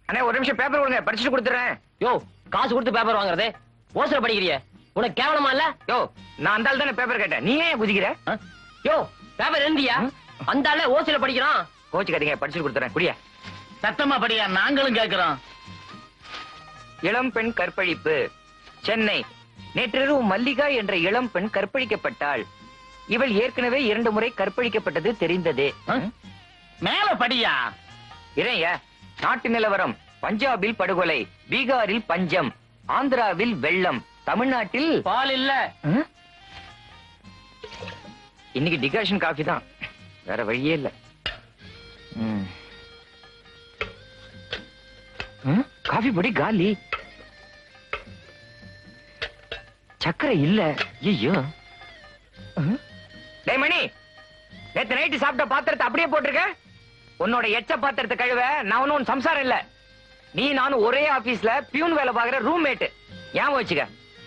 அண்ணே ஒரு நிமிஷம் பேப்பர் கொடுங்க படிச்சுட்டு கொடுத்துறேன் யோ காசு கொடுத்து பேப்பர் வாங்குறதே ஓசல படிக்கிறிய உனக்கு கேவலமா இல்ல யோ நான் அந்த ஆள் தானே பேப்பர் கேட்டேன் நீ ஏன் குதிக்கிற ஆ? யோ பேப்பர் எழுந்தியா அந்த ஆளு ஓசல படிக்கிறான் கோச்சுக்காதீங்க படிச்சுட்டு கொடுத்துறேன் குடியா சத்தமா படியா நாங்களும் கேக்குறோம் இளம் பெண் கற்பழிப்பு சென்னை நேற்றிரவு மல்லிகா என்ற இளம் பெண் கற்பழிக்கப்பட்டாள் இவள் ஏற்கனவே இரண்டு முறை கற்பழிக்கப்பட்டது தெரிந்ததே ஆ? மேல படியா இறையா நாட்டு நிலவரம் பஞ்சாபில் படுகொலை பீகாரில் பஞ்சம் ஆந்திராவில் வெள்ளம் தமிழ்நாட்டில் பால் இல்ல ம்? இன்னைக்கு டிகாஷன் காஃபி தான் வேற வழியே இல்ல ம். ம்? காஃபி பொடி காலி சக்கரை இல்ல ஐயோ ம்? டேய் மணி நேத்து நைட்டு சாப்பிட்ட பாத்திரத்தை அப்படியே போட்டிருக்க உன்னோட எச்ச பாத்திரத்தை கழுவ நான் ஒன்னும் உன் சம்சாரம் இல்ல நீ நானும் ஒரே ஆபீஸ்ல பியூன் வேலை பாக்குற ரூம்மேட் ஞாபகம் வச்சுக்க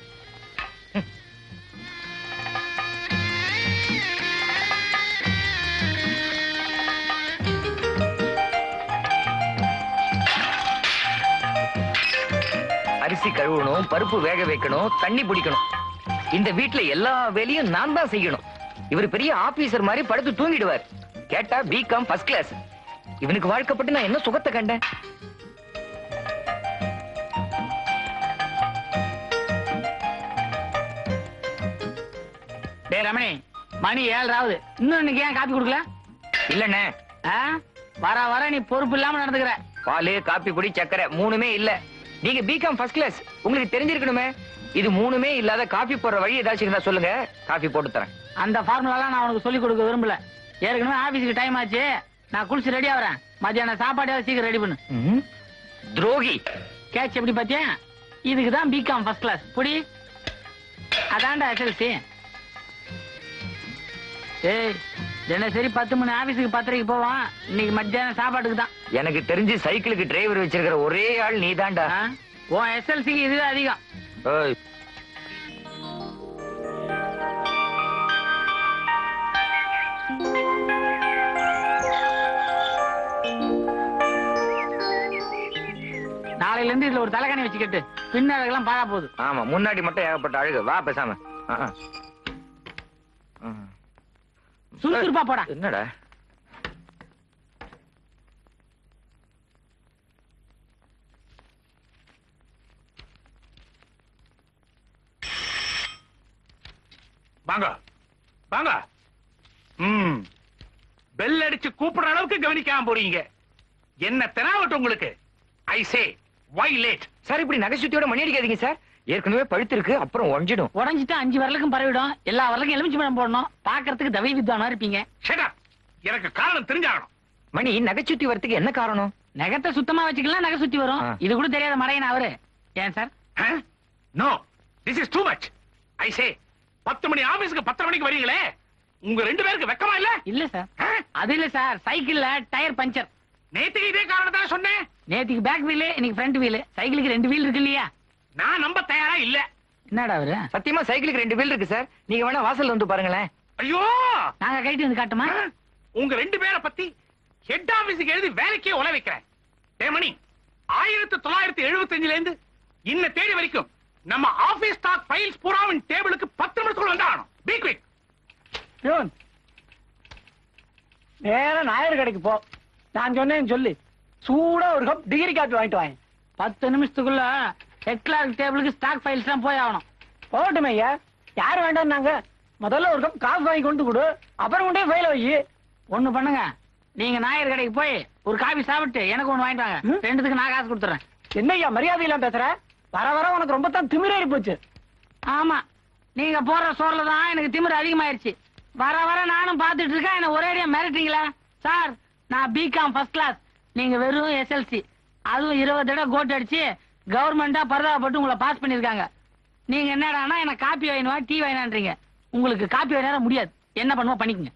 அரிசி கழுவணும் பருப்பு வேக வைக்கணும் தண்ணி பிடிக்கணும் இந்த வீட்ல எல்லா வேலையும் நான் தான் செய்யணும் இவர் பெரிய ஆபீசர் மாதிரி படுத்து தூங்கிடுவார் கேட்டா பிகாம் ஃபர்ஸ்ட் கிளாஸ் இவனுக்கு வாழ்க்கப்பட்டு நான் என்ன சுகத்தை கண்டேன் டேய் ரமணி மணி ஏழராவது இன்னும் இன்னைக்கு ஏன் காப்பி கொடுக்கல இல்லண்ணே ஆ? வர வர நீ பொறுப்பு இல்லாம நடந்துக்கிற பாலு காப்பி பொடி சக்கரை மூணுமே இல்ல நீங்க பிகாம் ஃபர்ஸ்ட் கிளாஸ் உங்களுக்கு தெரிஞ்சிருக்கணுமே இது மூணுமே இல்லாத காபி போடுற வழி ஏதாச்சும் இருந்தா சொல்லுங்க காபி போட்டு தரேன் அந்த ஃபார்முலாலாம் நான் உனக்கு சொல்லி கொடுக்க விரும்பல ஏற்கனவே ஆபீஸ்க்கு டைம் ஆச்சு நான் குளிச்சு ரெடி ஆகிறேன் மத்தியானம் சாப்பாடு சீக்கிரம் ரெடி பண்ணு ம்? துரோகி கேட்ச் எப்படி பாத்தியா இதுக்கு தான் பிகாம் ஃபர்ஸ்ட் கிளாஸ் புடி அதான்டா எஸ்எல்சி ஏய் தினசரி பத்து மணி ஆபீஸுக்கு பத்தரைக்கு போவான் இன்னைக்கு மத்தியானம் சாப்பாட்டுக்கு தான் எனக்கு தெரிஞ்சு சைக்கிளுக்கு டிரைவர் வச்சிருக்கிற ஒரே ஆள் நீதான்டா ஆ? உன் எஸ்எல்சிக்கு இதுவே அதிகம் ஏய். நாளையில இருந்து இதுல ஒரு தலைகாணி வச்சுக்கிட்டு பின்னழகெல்லாம் பாழா போகுது ஆமா முன்னாடி மட்டும் ஏகப்பட்ட அழகு வா பேசாம ஆ, ஆ. ஆ. சுறுசுறுப்பா போடா என்னடா வாங்க வாங்க ம் பெல் அடிச்சு கூப்பிடுற அளவுக்கு கவனிக்காம போறீங்க என்ன தெனாவட்டும் உங்களுக்கு ஐ சே வை லேட் சார் இப்படி நகைச்சுத்தியோட மணி அடிக்காதீங்க சார் ஏற்கனவே பழுத்து இருக்கு அப்புறம் உடஞ்சிடும் உடஞ்சிட்டு அஞ்சு வரலுக்கும் பரவிடும் எல்லா வரலுக்கும் எலுமிச்சு பழம் போடணும் பாக்குறதுக்கு தவி வித்வானா இருப்பீங்க ஷட் அப் எனக்கு காரணம் தெரிஞ்சாகணும் மணி நகைச்சுத்தி வரத்துக்கு என்ன காரணம் நகத்தை சுத்தமா வச்சுக்கலாம் நகை சுத்தி வரும் ஆ. இது கூட தெரியாத மடையன் அவரு ஏன் sir no this is too much I say பத்து மணி ஆபீஸ்க்கு பத்தரை மணிக்கு வரீங்களே உங்க ரெண்டு பேருக்கு வெக்கமா இல்ல இல்ல சார் ஆ? அது இல்ல சார் சைக்கிள்ல டயர் பஞ்சர் நேத்துக்கு இதே காரணம் தான் சொன்னேன் நேத்துக்கு பேக் வீலு இன்னைக்கு ஃப்ரண்ட் வீலு சைக்கிளுக்கு ரெண்டு வீல் இருக்கு இல்லையா நான் நம்ப தயாரா இல்ல என்னடா அவரு சத்தியமா சைக்கிளுக்கு ரெண்டு வீல் இருக்கு சார் நீங்க வேணா வாசல்ல வந்து பாருங்களேன் ஐயோ நாங்க கைட்டு வந்து காட்டுமா ஆ? உங்க ரெண்டு பேரை பத்தி ஹெட் ஆபீஸுக்கு எழுதி வேலைக்கே உல வைக்கிறேன் தேமணி ஆயிரத்தி தொள்ளாயிரத்தி எழுபத்தஞ்சுல இருந்து இன்ன தேதி வரைக்கும் நம்ம ஆபீஸ் ஸ்டாக் ஃபைல்ஸ் பூராவின் டேபிளுக்கு பத்து நிமிஷத்துக்குள்ள வந்தாகணும் பி குவிக் நேரா நாயர் கடைக்கு போ நான் சொன்னேன்னு சொல்லி சூடா ஒரு கப் டிகிரி காப்பி வாங்கிட்டு வாங்க பத்து நிமிஷத்துக்குள்ள ஹெட் கிளார்க் டேபிளுக்கு ஸ்டாக் ஃபைல்ஸ் எல்லாம் போய் ஆகணும் போகட்டும் ஐயா யார் வேண்டாம்னாங்க முதல்ல ஒரு கப் காஃபி வாங்கி கொண்டு கொடு அப்புறம் கொண்டே ஃபைல வை ஒண்ணு பண்ணுங்க நீங்க நாயர் கடைக்கு போய் ஒரு காபி சாப்பிட்டு எனக்கு ஒண்ணு வாங்கிட்டு வாங்க ம்? ரெண்டுத்துக்கு நான் காசு கொடுத்துறேன் என்ன ஐயா மரியாதை இல்லாம பேசுற வர வர உனக்கு ரொம்ப தான் திமிரேறி போச்சு ஆமா நீங்க போடுற சோறுல தான் எனக்கு திமிரு அதிகமாயிருச்சு வர வர நானும் பார்த்துட்டு இருக்கேன் என்ன ஒரேடியா மிரட்டுறீங்களா சார் நான் பிகாம் ஃபர்ஸ்ட் கிளாஸ் நீங்க வெறும் எஸ்எல்சி அதுவும் இருபது தடவை கோட் அடிச்சு கவர்மெண்டா பரதாபப்பட்டு உங்களை பாஸ் பண்ணிருக்காங்க நீங்க என்னடான்னா எனக்கு காப்பி வேணுமா டீ வேணான்றீங்க உங்களுக்கு காப்பி வேணா முடியாது என்ன பண்ணுவோம் பண்ணிக்கங்க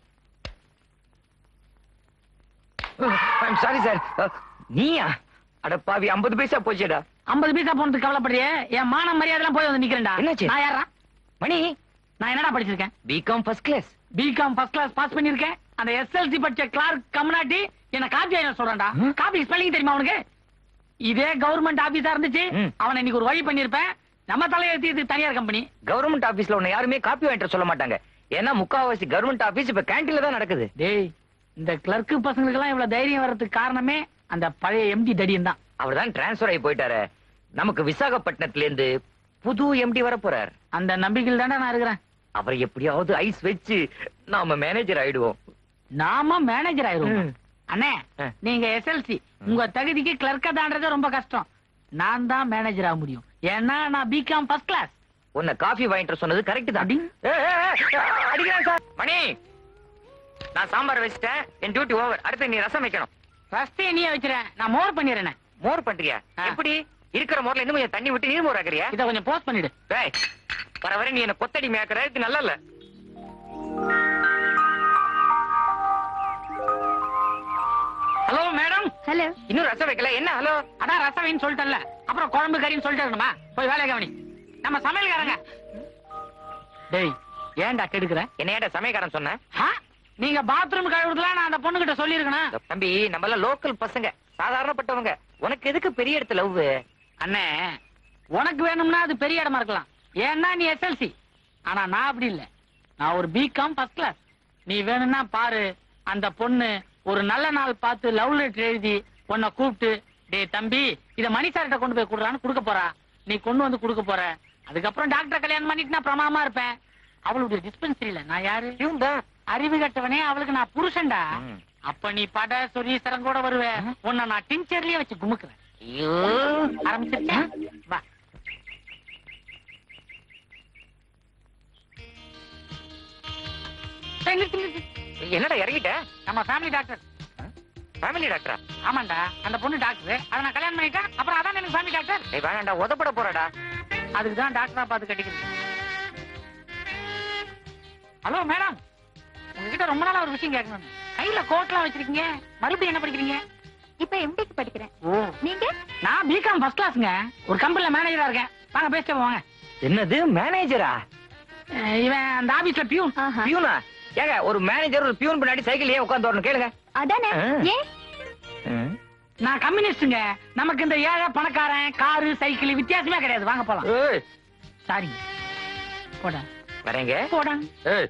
சாரி சார் நீயா அட பாவி ஐம்பது பைசா போச்சேடா ஐம்பது பைசா போனதுக்கு கவலைப்படுறியே என் மான மரியாதை போய் வந்து நிக்கிறேன்டா என்னாச்சு? நான் யாரா மணி நான் என்னடா படிச்சிருக்கேன் B Com first class B Com first class pass பண்ணிருக்கேன் அந்த எஸ்எல்சி படிச்ச கிளார்க் கம்னாட்டி என்ன காப்பி ஆயிரம் சொல்றேன்டா ம்? காப்பி ஸ்பெல்லிங் தெரியுமா உனக்கு இதே கவர்மெண்ட் ஆபீஸா இருந்துச்சு ம். அவனை இன்னைக்கு ஒரு வழி பண்ணிருப்பேன் நம்ம தலையெழுத்தி இது தனியார் கம்பெனி கவர்மெண்ட் ஆபீஸ்ல உன்னை யாருமே காப்பி வாங்கிட்டு வர சொல்ல மாட்டாங்க ஏன்னா முக்காவாசி கவர்மெண்ட் ஆபீஸ் இப்ப கேண்டீன்ல தான் நடக்குது டேய் இந்த கிளர்க்கு பசங்களுக்கு எல்லாம் இவ்வளவு தைரியம் வர்றதுக்கு காரணமே அந்த பழைய எம்டி தடியன் தான் அவர் தான் டிரான்ஸ்பர் ஆகி போயிட்டாரு நமக்கு விசாகப்பட்டினத்துல இருந்து புது எம்டி வர போறார் அந்த நம்பிக்கையில் தானே நான் இருக்கிறேன் அவரை எப்படியாவது ஐஸ் வச்சு நாம மேனேஜர் ஆயிடுவோம் நாம மேனேஜர் ஆயிருவோம் ம். அண்ணே ஆ. நீங்க எஸ்எல்சி உங்க தகுதிக்கு கிளர்க்க தாண்டது ரொம்ப கஷ்டம் நான் தான் மேனேஜர் ஆக முடியும் ஏன்னா நான் பிகாம் ஃபர்ஸ்ட் கிளாஸ் உன்னை காஃபி வாங்கிட்டு வர சொன்னது கரெக்ட் தான் அடி. ஏய், ஏய், ஏய், அடிக்கிறேன் சார் மணி நான் சாம்பார் வச்சிட்டேன் என் டியூட்டி ஓவர் அடுத்து நீ ரசம் வைக்கணும் ஃபர்ஸ்ட் நீயே வச்சிரேன் நான் மோர் பண்ணிடுறேன் மோர் பண்றியா ஆ. எப்படி இருக்கிற மோர்ல இன்னும் கொஞ்சம் தண்ணி விட்டு நீர் மோர் ஆக்குறியா இத கொஞ்சம் போஸ்ட் பண்ணிடு டேய் வர வர நீ என்ன கொத்தடி மேய்க்கிற இது நல்லா இல்ல ஹலோ மேடம் ஹலோ இன்னும் ரசம் வைக்கல என்ன ஹலோ அதான் ரசவைன்னு சொல்லிட்டேன்ல அப்புறம் குழம்பு கறின்னு சொல்லிட்டு இருக்கணுமா போய் வேலையை கவனி நம்ம சமையல்காரங்க டேய் ஏன்டா கெடுக்கிற என்ன ஏன்டா சமயக்காரன் சொன்ன ஆ? நீங்க பாத்ரூம் கழுவுறதுலாம் நான் அந்த பொண்ணு கிட்ட சொல்லியிருக்கணும் தம்பி நம்ம எல்லாம் லோக்கல் பசங்க சாதாரணப்பட்டவங்க உனக்கு எதுக்கு பெரிய இடத்துல லவ் அண்ணே உனக்கு வேணும்னா அது பெரிய இடமா இருக்கலாம் ஏன்னா நீ எஸ்எல்சி ஆனா நான் அப்படி இல்ல நான் ஒரு பிகாம் ஃபர்ஸ்ட் கிளாஸ் நீ வேணும்னா பாரு அந்த பொண்ணு ஒரு நல்ல நாள் பார்த்து லவ் லெட்டர் எழுதி உன்னை கூப்பிட்டு டேய் தம்பி இத மணி சார்கிட்ட கொண்டு போய் கொடுறான்னு கொடுக்க போறா நீ கொண்டு வந்து கொடுக்க போற அதுக்கப்புறம் டாக்டர் கல்யாணம் பண்ணிட்டு நான் பிரமாமா இருப்பேன் அவளுடைய டிஸ்பென்சரியில நான் யாரு அறிவு கட்டவனே அவளுக்கு நான் புருஷன்டா ம். அப்ப நீ பட சொல்லி கூட வருவ உன்னை நான் டிஞ்சர்லயே வச்சு குமுக்குறேன் ஐயோ ஆரம்பிச்சிருச்சா வா ஏய், நிறுத்து, நிறுத்து. என்னடா இறங்கிட்ட நம்ம ஃபேமிலி டாக்டர் ஃபேமிலி டாக்டரா ஆமாண்டா அந்த பொண்ணு டாக்டர் அதை நான் கல்யாணம் பண்ணிட்டேன் அப்புறம் அதான் எனக்கு ஃபேமிலி டாக்டர் ஏய் வேணாண்டா உதப்பட போறடா அதுக்கு தான் டாக்டரா பார்த்து கட்டிக்கிறது ஹலோ மேடம் உங்ககிட்ட ரொம்ப நாளா ஒரு விஷயம் கேட்கணும் கையில கோட்லாம் வச்சிருக்கீங்க மறுபடியும் என்ன படிக்கிறீங்க இப்ப எம்டிக்கு படிக்கிறேன் ஓ நீங்க நான் பிகாம் ஃபர்ஸ்ட் கிளாஸ்ங்க ஒரு கம்பெனில மேனேஜரா இருக்கேன் வாங்க பேசிட்டு வாங்க என்னது மேனேஜரா அஹ் இவன் அந்த ஆபீஸ்ல பியூன் ஆஹா. பியூனா ஏங்க ஒரு மேனேஜர் ஒரு பியூன் பின்னாடி சைக்கிள் ஏன் உட்காந்து வரணும் கேளுங்க அதானே ஆ. ஏன் நான் கம்யூனிஸ்டுங்க நமக்கு இந்த ஏழை பணக்காரன் காரு சைக்கிள் வித்தியாசமே கிடையாது வாங்க போலாம் ஏய், சாரி போடா வரேங்க போடா ஏய்.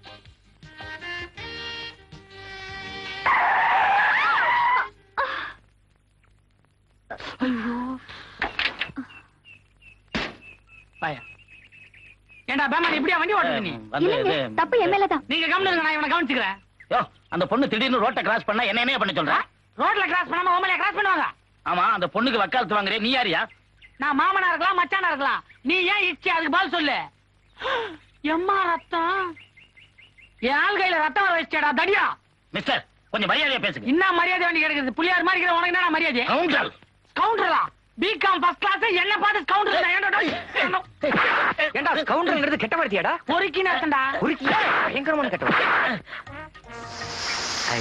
பாயா ஏண்டா பேமா இப்படியா வண்டி ஓட்டுற நீ வந்து இல்லைங்க இது- தப்பு எம்எல்ஏ தான் நீங்க கவனிங்க நான் இவனை கவனிச்சுக்கிறேன் யோ, அந்த பொண்ணு திடீர்னு ரோட்டை கிராஸ் பண்ணா என்ன என்ன பண்ண சொல்ற ரோட்ல கிராஸ் பண்ணாம ஓமலையா கிராஸ் பண்ணுவாங்க ஆமா அந்த பொண்ணுக்கு வக்காலத்து வாங்குறே நீ யாரியா நான் மாமனா இருக்கலாம் மச்சானா இருக்கலாம் நீ ஏன் இச்சி அதுக்கு பதில் சொல்லு எம்மா ரத்தம் என் ஆள் கையில ரத்தம் வர வச்சேடா தடியா மிஸ்டர் கொஞ்சம் மரியாதையா பேசுங்க என்ன மரியாதை வேண்டி கிடைக்குது புளியார் மாதிரி இருக்கிற உனக்கு என்ன மரியாதை கவுண்டர் கவுண்டரா பிகாம் ஃபர்ஸ்ட் கிளாஸ் என்ன பார்த்து கவுண்டர் ஏண்டா கவுண்டர்ங்கிறது கெட்ட வார்த்தையாடா பொறுக்கி நடத்தண்டா உருக்கி பயங்கரமான கெட்ட வார்த்தை. ஐ.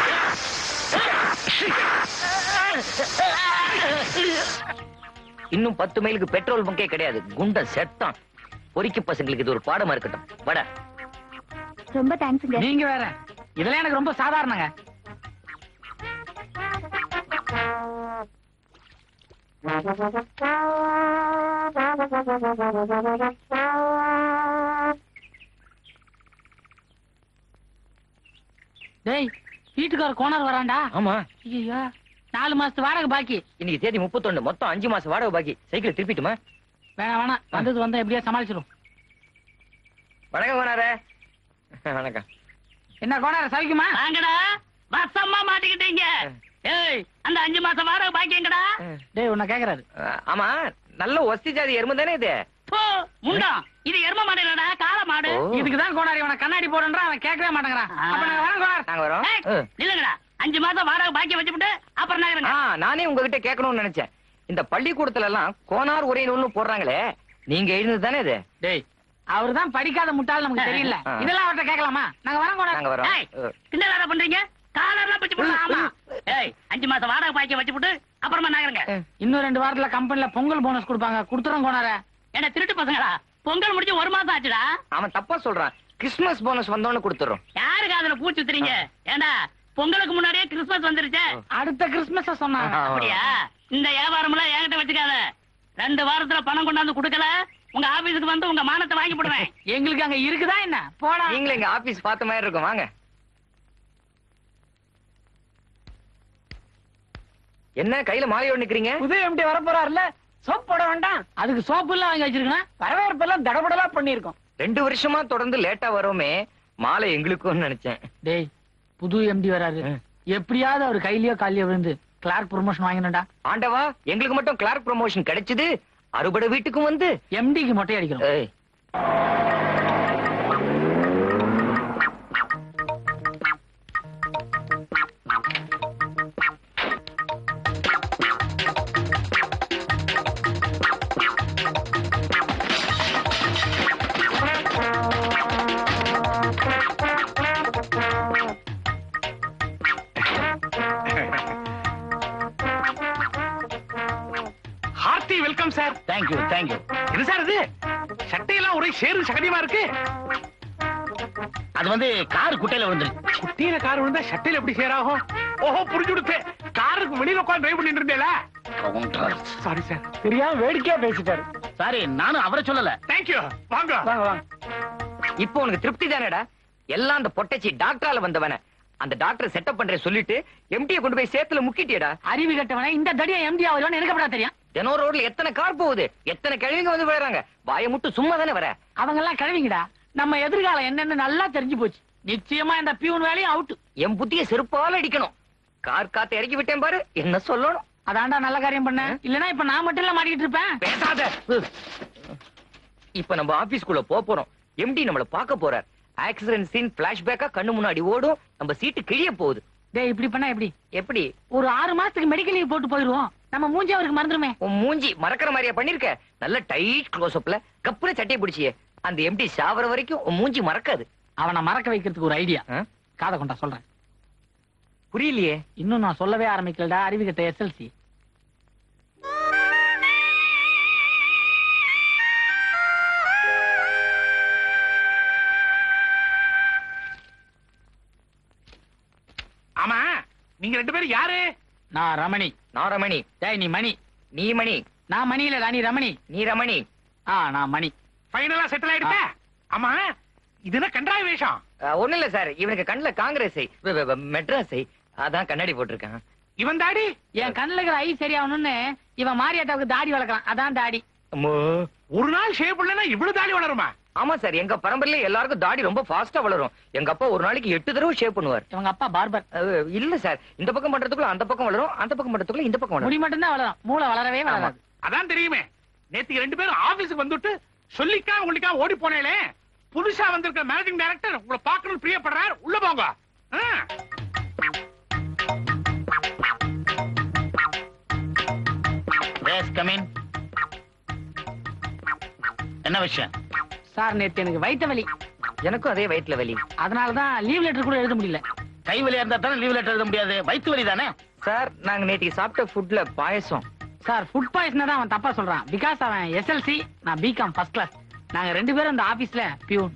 இன்னும் பத்து மைலுக்கு பெட்ரோல் பங்கே கிடையாது குண்ட செத்தான் பொறிக்கு பசங்களுக்கு இது ஒரு பாடமா இருக்கட்டும் வட ரொம்ப தேங்க்ஸ்ங்க நீங்க வேற இதெல்லாம் எனக்கு ரொம்ப சாதாரணங்க டேய் வீட்டுக்கார கோணர் வரான்டா ஆமா ஐயோ நாலு மாசத்து வாடகை பாக்கி இன்னைக்கு தேதி முப்பத்தொன்னு மொத்தம் அஞ்சு மாசம் வாடகை பாக்கி சைக்கிள் திருப்பிட்டுமா வேணாம் வேணாம் வந்தது வந்தா எப்படியா சமாளிச்சிடும் வணக்கம் கோனாரே வணக்கம் என்ன கோணார சவிக்குமா வாங்கடா வசமா மாட்டிக்கிட்டீங்க ஏய் அந்த அஞ்சு மாசம் வாடகை பாக்கியங்கடா டேய் உன்னை கேக்குறாரு அஹ், ஆமா நல்ல ஒஸ்தி ஜாதி எருமை தானே இது போ முண்டம் இது எரும மாடு இல்லடா காளை மாடு ஓ. இதுக்குதான் கோணாரி இவனை கண்ணாடி போடுன்றான் அவன் கேட்கவே மாட்டேங்கிறான் அப்ப நாங்க வரோம் கோணார் நாங்க வரோம் ஏய், அஹ். நில்லுங்கடா அஞ்சு மாசம் வாடகை பாக்கி வச்சுட்டு அப்புறம் ஆ, நகருங்க நானே உங்ககிட்ட கேட்கணும்னு நினைச்சேன் இந்த பள்ளிக்கூடத்துல எல்லாம் கோனார் உரை நூல்னு போடுறாங்களே நீங்க எழுந்தது தானே இது டேய் அவர்தான் படிக்காத முட்டாள் நமக்கு தெரியல ஆ. இதெல்லாம் அவர்ட்ட கேட்கலாமா நாங்க வரோம் கோணார் நாங்க வரோம் ஏய், அஹ். கிண்டல் வேற பண்றீங்க காலர்லாம் பிடிச்சு போடலாம் ஆமா ஏய் அஞ்சு மாசம் வாடகை பாக்கி வச்சுட்டு அப்புறமா நகருங்க இன்னும் ரெண்டு வாரத்துல கம்பெனில பொங்கல் போனஸ் கொடுப்பாங்க கொடுத்துறோம் கோணார என்ன திருட்டு பசங்களா பொங்கல் முடிஞ்சு ஒரு மாசம் ஆச்சுடா அவன் தப்பா சொல்றான் கிறிஸ்துமஸ் போனஸ் வந்தோன்னு கொடுத்துறோம் யாருக்கு அதுல பூச்சி சுத்துறீங்க ஏண்டா பொங்கலுக்கு முன்னாடியே கிறிஸ்மஸ் வந்துருச்சே அடுத்த கிறிஸ்துமஸ் சொன்னாங்க ஆ. அப்படியா இந்த வியாபாரம்லாம் என்கிட்ட வச்சுக்காத ரெண்டு வாரத்துல பணம் கொண்டாந்து கொடுக்கல உங்க ஆபீஸுக்கு வந்து உங்க மானத்தை வாங்கி போடுவேன் எங்களுக்கு அங்க இருக்குதா என்ன போடா நீங்களும் எங்க ஆபீஸ் பார்த்த மாதிரி இருக்கும் வாங்க என்ன கையில மாலையோட நிக்கிறீங்க புது எம்டி வரப்போறாருல சோப் போட வேண்டாம் அதுக்கு சோப்பு எல்லாம் வாங்கி வச்சிருக்கேன் வரவேற்பெல்லாம் தடபடலா பண்ணிருக்கோம் ரெண்டு வருஷமா தொடர்ந்து லேட்டா வரோமே மாலை எங்களுக்கும் நினைச்சேன் டேய் புது எம்டி வராரு ம். எப்படியாவது அவர் கையிலயோ காலியோ விழுந்து கிளார்க் ப்ரொமோஷன் வாங்கினடா ஆண்டவா எங்களுக்கு மட்டும் கிளார்க் ப்ரமோஷன் கிடைச்சது அறுபடை வீட்டுக்கும் வந்து எம்டிக்கு மொட்டை அடிக்கிறோம் ஏய், hearty welcome sir thank you thank you என்ன சார் இது சட்டையெல்லாம் ஒரே சேரு சகதியமா இருக்கு அது வந்து கார் குட்டையில விழுந்துருச்சு குட்டியில கார் விழுந்தா சட்டையில எப்படி சேராகும் ஓஹோ புரிஞ்சு கொடுத்து காருக்கு வெளியில உட்காந்து டிரைவ் பண்ணிட்டு இருந்தேல சாரி சார் தெரியாம வேடிக்கையா பேசிட்டாரு சாரி நானும் அவரை சொல்லல தேங்க்யூ வாங்க வாங்க வாங்க இப்போ உனக்கு திருப்தி தானேடா எல்லாம் அந்த பொட்டச்சி டாக்டரால வந்தவன அந்த டாக்டர் செட்டப் பண்றேன் சொல்லிட்டு எம்டியை கொண்டு போய் சேத்துல முக்கிட்டியடா அறிவு கட்டவன இந்த தடியா எம்டி ஆகுதுன்னு எனக்கு எப்படா தெரியும் தினம் ரோட்ல எத்தனை கார் போகுது எத்தனை கிழவிங்க வந்து விழுறாங்க வாயை மட்டும் சும்மா தானே வர அவங்க எல்லாம் கிழவிங்கடா நம்ம எதிர்காலம் என்னன்னு நல்லா தெரிஞ்சு போச்சு நிச்சயமா இந்த பியூன் வேலையும் அவுட் என் புத்திய செருப்பால அடிக்கணும் கார் காத்து இறக்கி விட்டேன் பாரு என்ன சொல்லணும் அதான்டா நல்ல காரியம் பண்ண இல்லனா இப்ப நான் மட்டும் இல்ல மாட்டிக்கிட்டு இருப்பேன் பேசாத இப்ப நம்ம ஆபீஸ்க்குள்ள போக போறோம் எம்டி நம்மள பார்க்க போறார் ஆக்சிடென்ட் சீன் பிளாஷ்பேக்கா கண்ணு முன்னாடி ஓடும் நம்ம சீட்டு கிழிய போகுது டேய் இப்படி பண்ணா எப்படி எப்படி ஒரு ஆறு மாசத்துக்கு மெடிக்கல் லீவ் போட்டு போயிருவோம் நம்ம மூஞ்சி அவருக்கு மறந்துருமே உன் மூஞ்சி மறக்கிற மாதிரியா பண்ணிருக்க நல்ல டைட் க்ளோஸ் அப்ல கப்புல சட்டையை பிடிச்சியே அந்த எம்டி சாவர வரைக்கும் உன் மூஞ்சி மறக்காது அவனை மறக்க வைக்கிறதுக்கு ஒரு ஐடியா ஆ? காதை கொண்டா சொல்றேன் புரியலையே இன்னும் நான் சொல்லவே ஆரம்பிக்கலடா அறிவு கட்ட எஸ்எல்சி ஆமா நீங்க ரெண்டு பேரும் யாரு நான் ரமணி நான் ரமணி டேய் நீ மணி நீ மணி நான் மணி இல்லடா நீ ரமணி நீ ரமணி ஆ நான் மணி ஃபைனலா செட்டில் ஆயிடுச்ச ஆமா இது என்ன கண்டாய வேஷம் அஹ், ஒண்ணும் இல்ல சார் இவனுக்கு கண்ணுல காங்கிரஸை வெ- வெ- வெ- மெட்ராஸை அதான் கண்ணாடி போட்டிருக்கான் இவன் தாடி என் கண்ணுல இருக்கிற ஐ சரியாகணும்னு இவன் மாரியாத்தாவுக்கு தாடி வளர்க்கறான் அதான் தாடி அம்மோ. ஒரு நாள் ஷேப் பண்ணலன்னா இவ்வளவு தாடி வளருமா ஆமா சார் எங்க பரம்பரையில எல்லாருக்கும் தாடி ரொம்ப ஃபாஸ்டா வளரும் எங்க அப்பா ஒரு நாளைக்கு எட்டு தடவை ஷேப் பண்ணுவார் இவங்க அப்பா பார்பர் அஹ், இல்ல சார் இந்த பக்கம் பண்றதுக்குள்ள அந்த பக்கம் வளரும் அந்த பக்கம் பண்றதுக்குள்ள இந்த பக்கம் முடி வளரும் மட்டும்தான் வளரும் மூளை வளரவே வளராது அதான் தெரியுமே நேத்துக்கு ரெண்டு பேரும் ஆபீஸுக்கு வந்துட்டு சொல்லிக்கா உங்களுக்கா ஓடி போனேலே புதுசா வந்திருக்க மேனேஜிங் டைரக்டர் உங்களை பார்க்கணும்னு பிரியப்படுறார் உள்ள போங்க ஆ. எஸ் கமின் என்ன விஷயம் சார் நேத்து எனக்கு வயித்த வலி எனக்கும் அதே வயிற்றுல வலி அதனாலதான் லீவ் லெட்டர் கூட எழுத முடியல கை வலியா இருந்தா தானே லீவ் லெட்டர் எழுத முடியாது வயிற்று வலி தானே சார் நாங்க நேத்திக்கு சாப்பிட்ட ஃபுட்ல பாயசம் சார் ஃபுட் பாய்சன் தான் அவன் தப்பா சொல்றான் பிகாஸ் அவன் எஸ்எல்சி நான் பிகாம் ஃபர்ஸ்ட் கிளாஸ் நாங்க ரெண்டு பேரும் இந்த ஆபீஸ்ல பியூன்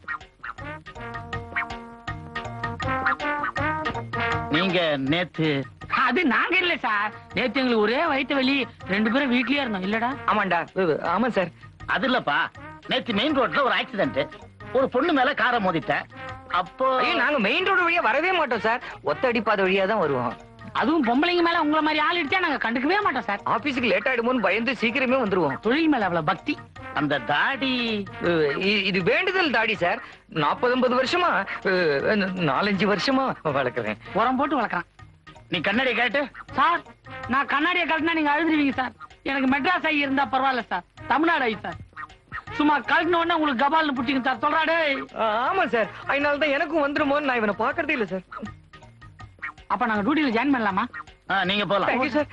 நீங்க நேத்து அது நாங்க இல்ல சார் நேத்து எங்களுக்கு ஒரே வயித்த வலி ரெண்டு பேரும் வீட்லயே இருந்தோம் இல்லடா ஆமாண்டா அஹ், ஆமா சார் அது இல்லப்பா நேத்து மெயின் ரோட்ல ஒரு ஆக்சிடென்ட் ஒரு பொண்ணு மேல காரை மோதிட்டேன் அப்போ ஐயோ நாங்க மெயின் ரோடு வழியா வரவே மாட்டோம் சார் ஒத்த அடிப்பாத வழியா தான் வருவோம் அதுவும் பொம்பளைங்க மேல உங்கள மாதிரி ஆள் இடிச்சா நாங்க கண்டுக்கவே மாட்டோம் சார் ஆபீஸுக்கு லேட் ஆயிடுமோன்னு பயந்து சீக்கிரமே வந்துருவோம் தொழில் மேல அவ்வளவு பக்தி அந்த தாடி அஹ், இ- இது வேண்டுதல் தாடி சார் நாற்பது ஐம்பது வருஷமா அஹ், நாலஞ்சு வருஷமா வளர்க்குறேன் உரம் போட்டு வளர்க்கறான் நீ கண்ணாடி கேட்டு சார் நான் கண்ணாடியை கழட்டினா நீங்க அழுதுருவீங்க சார் எனக்கு மெட்ராஸ் ஐ இருந்தா பரவாயில்ல சார் தமிழ்நாடு ஐ சார் சும்மா கழட்டின உடனே உங்களுக்கு கபால்னு புட்டிங்க சார் சொல்றாடே அஹ், ஆமா சார் அதனால தான் எனக்கும் வந்துருமோன்னு நான் இவனை பாக்குறதே இல்ல சார் அப்ப நாங்க டியூட்டில ஜாயின் பண்ணலாமா ஆ, நீங்க போலாம் thank you sir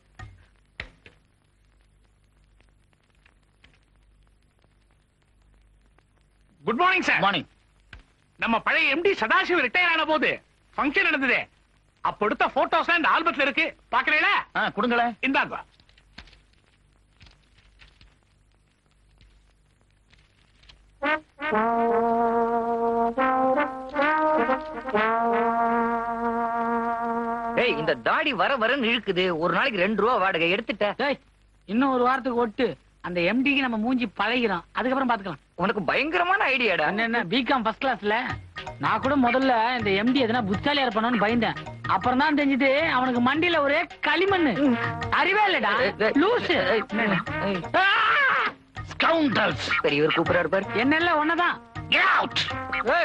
good morning sir morning நம்ம பழைய எம்டி சதாசிவம் ரிட்டையர் ஆன போது ஃபங்க்ஷன் நடந்தது அப்ப எடுத்த போட்டோஸ் இந்த ஆல்பத்துல இருக்கு பாக்குறீங்களா ஆ கொடுங்களேன் இந்தாங்க ஏய் இந்த தாடி வர வரன்னு இழுக்குது ஒரு நாளைக்கு ரெண்டு ரூபா வாடகை எடுத்துட்ட டேய் இன்னும் ஒரு வாரத்துக்கு ஒட்டு அந்த எம்டிக்கு நம்ம மூஞ்சி பழகிறோம் அதுக்கப்புறம் பாத்துக்கலாம் உனக்கு பயங்கரமான ஐடியாடா என்ன என்ன பிகாம் ஃபர்ஸ்ட் கிளாஸ்ல நான் கூட முதல்ல இந்த எம்டி எதனா புத்தாலியா இருப்பானு பயந்தேன் அப்புறம் தான் தெரிஞ்சது அவனுக்கு மண்டியில ஒரே களிமண்ணு அறிவே இல்லடா லூசு ஸ்கவுண்டல்ஸ் பெரியவர் கூப்பிடுறாரு பாரு என்ன இல்ல ஒன்னதான் கெட் அவுட் ஏய்.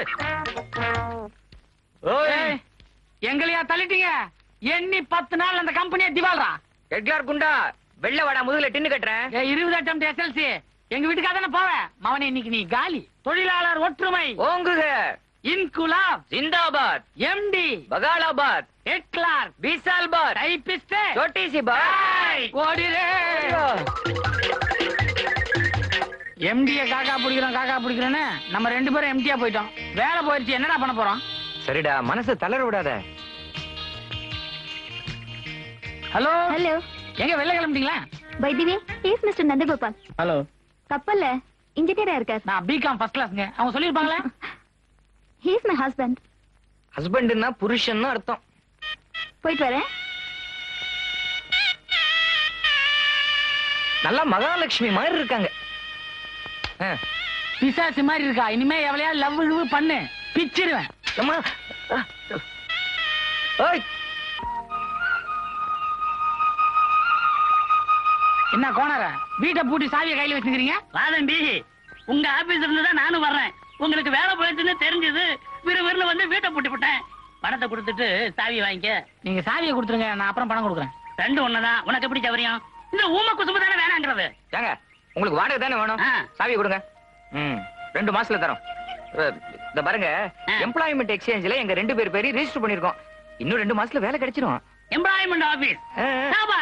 ஓய். ஏய், எங்களையா தள்ளிட்டீங்க எண்ணி பத்து நாள் அந்த கம்பெனியை திவால்ரா எட்லார் குண்டா வெள்ள வாடா முதுகுல டின்னு கட்டுறேன் ஏ இருபது அட்டம் எஸ்எல்சி எங்க வீட்டுக்காக தானே போவேன் மவனே இன்னைக்கு நீ காலி தொழிலாளர் ஒற்றுமை ஓங்குக இன்குலாப் ஜிந்தாபாத் எம்டி பகாலாபாத் ஹெட்லார் விசால்பாத் டைபிஸ்ட் छोटी सी बात ஓடிரே எம்டிய காக்கா பிடிக்கிறோம் காக்கா பிடிக்கிறோன்னு நம்ம ரெண்டு பேரும் எம்டியா போயிட்டோம் வேலை போயிடுச்சு என்னடா பண்ண போறோம் சரிடா மனசு தளர விடாத ஹலோ ஹலோ எங்க வெளில கிளம்பிட்டீங்களா by the way is mister Nandagopal hello கப்பல்ல இன்ஜினியரா இருக்கார் நான் பிகாம் ஃபர்ஸ்ட் கிளாஸ்ங்க அவங்க சொல்லிருப்பாங்களே ஹி இஸ் மை ஹஸ்பண்ட் ஹஸ்பண்ட்னா புருஷன் அர்த்தம் போயிட்டு வரேன் நல்லா மகாலட்சுமி மாதிரி இருக்காங்க ஆ. பிசாசு மாதிரி இருக்கா இனிமே எவ்வளையா லவ் லவ் பண்ணு பிச்சிடுவேன் அம்மா. ஆ. ஓய். என்ன கோணர வீட்டை பூட்டி சாவியை கையில வச்சுக்கிறீங்க வாதம்பி உங்க ஆபீஸ்ல இருந்து தான் நானும் வர்றேன் உங்களுக்கு வேலை போயிடுச்சுன்னு தெரிஞ்சது விறுவிறுன்னு வந்து வீட்டை பூட்டி விட்டேன் பணத்தை கொடுத்துட்டு சாவி வாங்கிக்க நீங்க சாவியை கொடுத்துருங்க நான் அப்புறம் பணம் கொடுக்குறேன் ரெண்டு ஒண்ணுதான் உனக்கு எப்படி சௌரியம் இந்த ஊம குசும்பு தானே வேணாங்கிறது ஏங்க உங்களுக்கு வாடகை தானே வேணும் ஆ. சாவி கொடுங்க ம் ரெண்டு மாசத்துல தரோம் அஹ், இந்த பாருங்க ஆ. எம்ப்ளாய்மெண்ட் எக்ஸ்சேஞ்சில் எங்க ரெண்டு பேர் பேரையும் ரெஜிஸ்டர் பண்ணிருக்கோம் இன்னும் ரெண்டு மாசத்துல வேலை கிடைச்சிரும் எம்ப்ளாய்மெண்ட் ஆபீஸ் ஆ.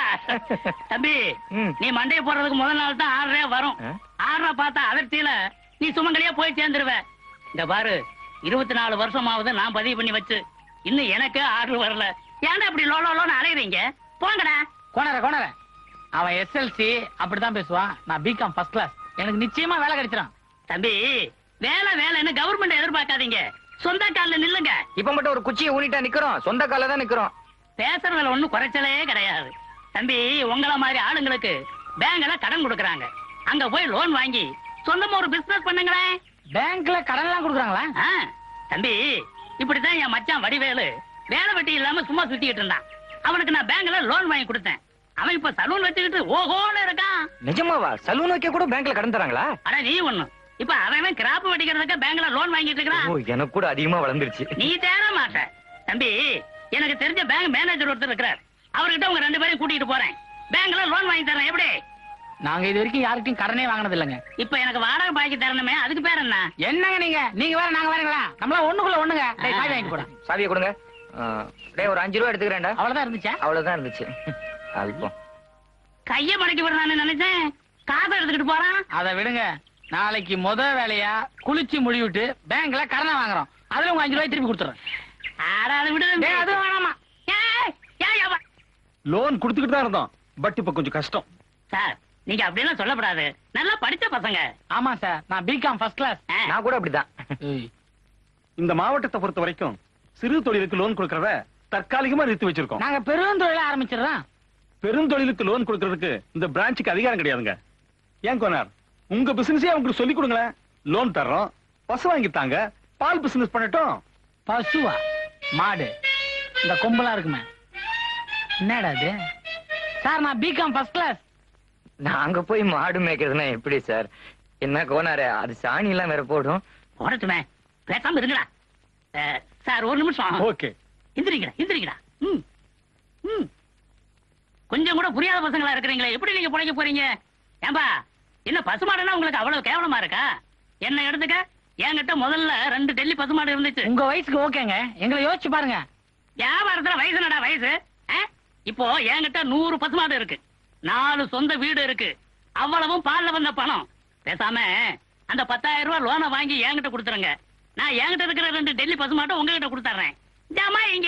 தம்பி ம். நீ மண்டைய போடுறதுக்கு முதல் நாள் தான் ஆறரை வரும் ஆ? ஆறரை பார்த்தா அதிர்ச்சியில நீ சுமங்கலியா போய் சேர்ந்துருவ இந்த பாரு இருபத்தி நாலு வருஷமாவது நான் பதிவு பண்ணி வச்சு இன்னும் எனக்கு ஆர்டர் வரல ஏன்டா இப்படி லோ லோ லோன்னு அலையுறீங்க போங்கடா கோணர கோணர அவன் எஸ்எல்சி அப்படிதான் பேசுவான் நான் பிகாம் ஃபர்ஸ்ட் கிளாஸ் எனக்கு நிச்சயமா வேலை கிடைச்சிடும் தம்பி வேலை வேலைன்னு கவர்மெண்ட் எதிர்பார்க்காதீங்க சொந்த கால்ல நில்லுங்க இப்ப மட்டும் ஒரு குச்சியை ஊனிட்டா நிக்கிறோம் சொந்த கால தான் நிக்கிறோம் பேசுறதுல ஒண்ணும் குறைச்சலே கிடையாது தம்பி உங்கள மாதிரி ஆளுங்களுக்கு பேங்க்ல கடன் கொடுக்கறாங்க அங்க போய் லோன் வாங்கி சொந்தமா ஒரு பிசினஸ் பண்ணுங்களேன் பேங்க்ல கடன் எல்லாம் கொடுக்குறாங்களா ஆ, தம்பி இப்படித்தான் என் மச்சான் வடிவேலு வேலை வெட்டி இல்லாம சும்மா சுத்திக்கிட்டு இருந்தான் அவனுக்கு நான் பேங்க்ல லோன் வாங்கி கொடுத்தேன் அவன் இப்ப சலூன் வச்சுக்கிட்டு ஓஹோன்னு இருக்கான் நிஜமாவா சலூன் வைக்க கூட பேங்க்ல கடன் தராங்களா அட நீ ஒண்ணு இப்ப அவன் கிராப் வெட்டிக்கிறதுக்கு பேங்க்ல லோன் வாங்கிட்டு இருக்கிறான் ஓ எனக்கு கூட அதிகமா வளர்ந்துருச்சு நீ தேர மாட்ட தம்பி எனக்கு தெரிஞ்ச பேங்க் மேனேஜர் ஒருத்தர் இருக்கிறார் அவர்கிட்ட உங்க ரெண்டு பேரையும் கூட்டிட்டு போறேன் பேங்க்ல லோன் வாங்கி தரேன் எப்படி நாங்க இது வரைக்கும் யாருக்கும் கடனே வாங்கினது இல்லைங்க இப்ப எனக்கு வாடகை பாக்கி தரணுமே அதுக்கு பேர் என்ன என்னங்க நீங்க நீங்க வேற நாங்க வேறங்களா நம்மள ஒண்ணுக்குள்ள ஒண்ணுங்க டேய், சாவி வாங்கி போட சாவியை கொடுங்க ஆ, டேய் ஒரு அஞ்சு ரூபா எடுத்துக்கிறேன்டா அவ்வளவுதான் இருந்துச்சா அவ்வளவுதான் இருந்துச்சு அல்பம் கைய மடக்கி விடுறான்னு நினைச்சேன் காசை எடுத்துக்கிட்டு போறான் அதை விடுங்க நாளைக்கு முத வேலையா குளிச்சு முடிவிட்டு பேங்க்ல கடனை வாங்குறோம் அதுல உங்க அஞ்சு ரூபாய் திருப்பி கொடுத்துறேன் ஆட அதை விடு தம்பி. டேய், அதுவும் வேணாமா ஏய், ஏய், அவ- லோன் கொடுத்துக்கிட்டு தான் இருந்தோம் பட் இப்ப கொஞ்சம் கஷ்டம் சார் நீங்க அப்படியெல்லாம் சொல்லப்படாது நல்லா படிச்ச பசங்க ஆமா சார் நான் பிகாம் ஃபர்ஸ்ட் கிளாஸ் ஆ, நான் கூட அப்படிதான் இந்த மாவட்டத்தை பொறுத்த வரைக்கும் சிறு தொழிலுக்கு லோன் கொடுக்கறத தற்காலிகமா நிறுத்தி வச்சிருக்கோம் நாங்க பெருந்தொழில ஆரம்பிச்சிடுறோம் பெருந்தொழிலுக்கு லோன் கொடுக்கறதுக்கு இந்த பிரான்ச்சுக்கு அதிகாரம் கிடையாதுங்க ஏன் கோனார் உங்க பிசினஸே அவங்களுக்கு சொல்லி கொடுங்களேன் லோன் தர்றோம் பசு வாங்கித்தாங்க பால் பிசினஸ் பண்ணட்டும் பசுவா மாடு இந்த கொம்பெல்லாம் இருக்குமே என்னடா இது சார் நான் பிகாம் ஃபர்ஸ்ட் கிளாஸ் நாங்க போய் மாடு மேய்க்கிறதுனா எப்படி சார் என்ன கோனாரு அது சாணி எல்லாம் வேற போடும் போடட்டுமே பேசாம இருங்கடா அஹ், சார் ஒரு நிமிஷம் ஓகே எந்திரிங்கடா எந்திரிங்கடா ம் ம் கொஞ்சம் கூட புரியாத பசங்களா இருக்கிறீங்களே எப்படி நீங்க பிழைக்க போறீங்க ஏன்பா என்ன பசுமாடுனா உங்களுக்கு அவ்வளவு கேவலமா இருக்கா என்ன எடுத்துக்க என்கிட்ட முதல்ல ரெண்டு டெல்லி பசுமாடு இருந்துச்சு உங்க வயசுக்கு ஓகேங்க எங்களை யோசிச்சு பாருங்க வியாபாரத்துல வயசு என்னடா வயசு ஆ? இப்போ என்கிட்ட நூறு பசுமாடு இருக்கு நாலு சொந்த வீடு இருக்கு அவ்வளவும் பால்ல வந்த பணம் பேசாம அந்த பத்தாயிரம் ரூபாய் லோனை வாங்கி என்கிட்ட கொடுத்துருங்க நான் என்கிட்ட இருக்கிற ரெண்டு டெல்லி பசுமாட்டை உங்ககிட்ட கொடுத்துறேன் ஜாமா இங்க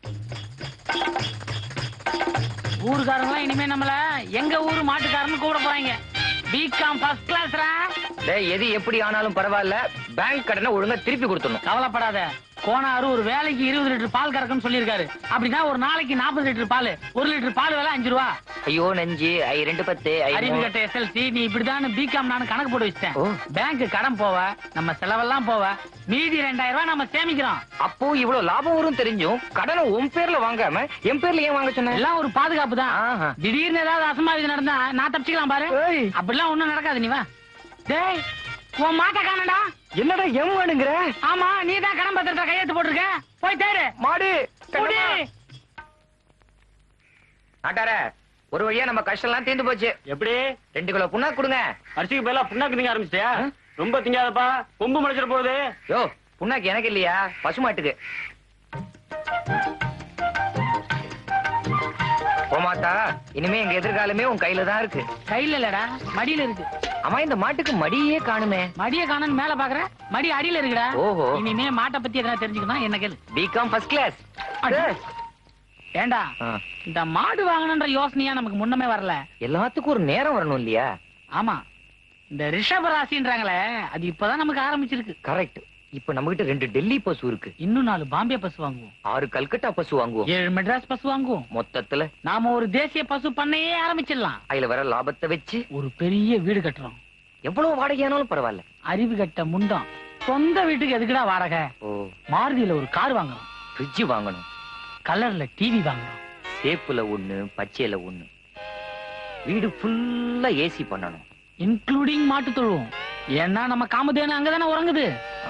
ஊருக்காரங்களாம் இனிமே நம்மள எங்க ஊரு மாட்டுக்காரன்னு கூட போறாங்க பிகாம் ஃபர்ஸ்ட் கிளாஸ்ரா டேய் எது எப்படி ஆனாலும் பரவாயில்ல பேங்க் கடனை ஒழுங்கா திருப்பி கொடுத்துடணும் கவலைப்படாத கோனாரு ஒரு வேலைக்கு இருபது லிட்டர் பால் கறக்குன்னு சொல்லியிருக்காரு அப்படின்னா ஒரு நாளைக்கு நாற்பது லிட்டர் பால் ஒரு லிட்டர் பால் விலை அஞ்சு ரூபா ஐயோ நஞ்சு ஐ ரெண்டு பத்து ஐ அறிவு மூணு. கட்ட எஸ்எல்சி நீ இப்படிதான் பிகாம் நான் கணக்கு போட்டு வச்சிட்டேன் ஓ. பேங்க் கடன் போவ நம்ம செலவெல்லாம் போவ மீதி ரெண்டாயிரம் ரூபாய் நம்ம சேமிக்கிறோம் அப்போ இவ்வளவு லாபம் வரும் தெரிஞ்சும் கடனை உன் பேர்ல வாங்காம என் பேர்ல ஏன் வாங்க சொன்ன எல்லாம் ஒரு பாதுகாப்பு தான் ஆஹா. திடீர்னு ஏதாவது அசம்பாவிதம் நடந்தா நான் தப்பிச்சுக்கலாம் பாரு ஏய். அப்படிலாம் ஒண்ணும் நடக்காது நீ வா டேய் உன் மாட்ட காணடா என்னடா எம் வேணுங்கிற ஆமா நீ தான் கடன் பத்திரத்தை கையெழுத்து போட்டிருக்க போய் தேடு மாடு குடி. நாட்டார ஒரு வழியா நம்ம கஷ்டம் எல்லாம் தீர்ந்து போச்சு எப்படி ரெண்டு கிலோ புண்ணா கொடுங்க அரிசிக்கு பதிலா புண்ணாக்கு திங்க ஆரம்பிச்சிட்டியா ரொம்ப திங்காதப்பா கொம்பு முளைச்சிட போகுது யோ புண்ணாக்கு எனக்கு இல்லையா பசுமாட்டுக்கு போமாத்தா இனிமே எங்க எதிர்காலமே உன் கையில தான் இருக்கு கையில இல்லடா மடியில இருக்கு அம்மா இந்த மாட்டுக்கு மடியே காணுமே மடிய காணன்னு மேல பாக்குற மடி அடியில இருக்குடா ஓஹோ. இனிமே மாட்டை பத்தி எதனா தெரிஞ்சுக்கணும் என்ன கேளு பிகாம் ஃபர்ஸ்ட் கிளாஸ் அட. ஏண்டா இந்த மாடு வாங்கணுன்ற யோசனையா நமக்கு முன்னமே வரல எல்லாத்துக்கும் ஒரு நேரம் வரணும் இல்லையா ஆமா இந்த ரிஷப ராசின்றாங்களே அது இப்பதான் நமக்கு ஆரம்பிச்சிருக்கு கரெக்ட் இப்ப நம்ம கிட்ட ரெண்டு டெல்லி பசு இருக்கு இன்னும் நாலு பாம்பே பசு வாங்குவோம் ஆறு கல்கட்டா பசு வாங்குவோம் ஏழு மெட்ராஸ் பசு வாங்குவோம் மொத்தத்துல நாம ஒரு தேசிய பசு பண்ணையே ஆரம்பிச்சிடலாம் அதுல வர லாபத்தை வச்சு ஒரு பெரிய வீடு கட்டுறோம் எவ்வளவு வாடகையானாலும் பரவாயில்ல அறிவு கட்ட முண்டம் சொந்த வீட்டுக்கு எதுக்குடா வாடகை ஓ மாருதியில ஒரு கார் வாங்குறோம் ஃப்ரிட்ஜ் வாங்கணும் கலர்ல டிவி வாங்குறோம் சேப்புல ஒண்ணு பச்சையில ஒண்ணு வீடு ஃபுல்லா ஏசி பண்ணணும் இன்க்ளூடிங் மாட்டு தொழுவோம் ஏன்னா நம்ம காமதேனு அங்கதானே உறங்குது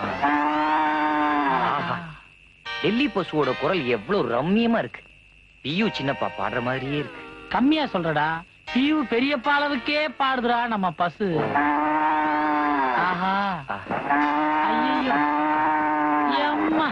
ஆஹா. டெல்லி பசுவோட குரல் எவ்வளவு ரம்மியமா இருக்கு பியு சின்னப்பா பாடுற மாதிரியே இருக்கு கம்மியா சொல்றடா பியூ பெரியப்பா அளவுக்கே பாடுதுடா நம்ம பசு ஆஹா ஆஹா. ஐயோ அம்மா